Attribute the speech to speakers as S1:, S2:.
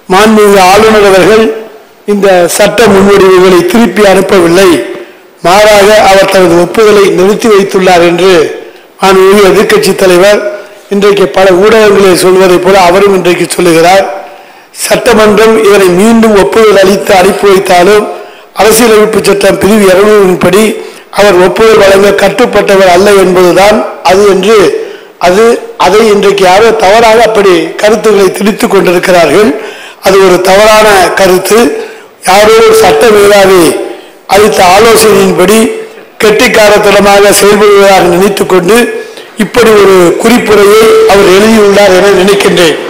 S1: மாண்புமிகு ஆளுநர் அவர்கள் இந்த சட்ட முன்வடிவுகளை திருப்பி அனுப்பவில்லை மாறாக அவர் தனது ஒப்புதலை நிறுத்தி வைத்துள்ளார் என்று மாண்புமிகு எதிர்க்கட்சி தலைவர் இன்றைக்கு பல ஊடகங்களில் சொல்வதைப் போல அவரும் இன்றைக்கு சொல்லுகிறார் சட்டமன்றம் இதனை மீண்டும் ஒப்புதல் அளித்து அனுப்பி வைத்தாலும் அரசியலமைப்பு சட்டம் பிரிவு இருநூறின் படி அவர் ஒப்புதல் வழங்க கட்டுப்பட்டவர் அல்ல என்பதுதான் அது என்று அது அதை இன்றைக்கு யாரோ தவறாக அப்படி கருத்துக்களை திணித்துக் கொண்டிருக்கிறார்கள் அது ஒரு தவறான கருத்து யாரோ ஒரு சட்ட மேலாவி அளித்த ஆலோசனையின்படி கெட்டிக்காரத்தனமாக செயல்படுவதாக நினைத்துக் கொண்டு இப்படி ஒரு குறிப்புரையை அவர் எழுதியுள்ளார் என நினைக்கின்றேன்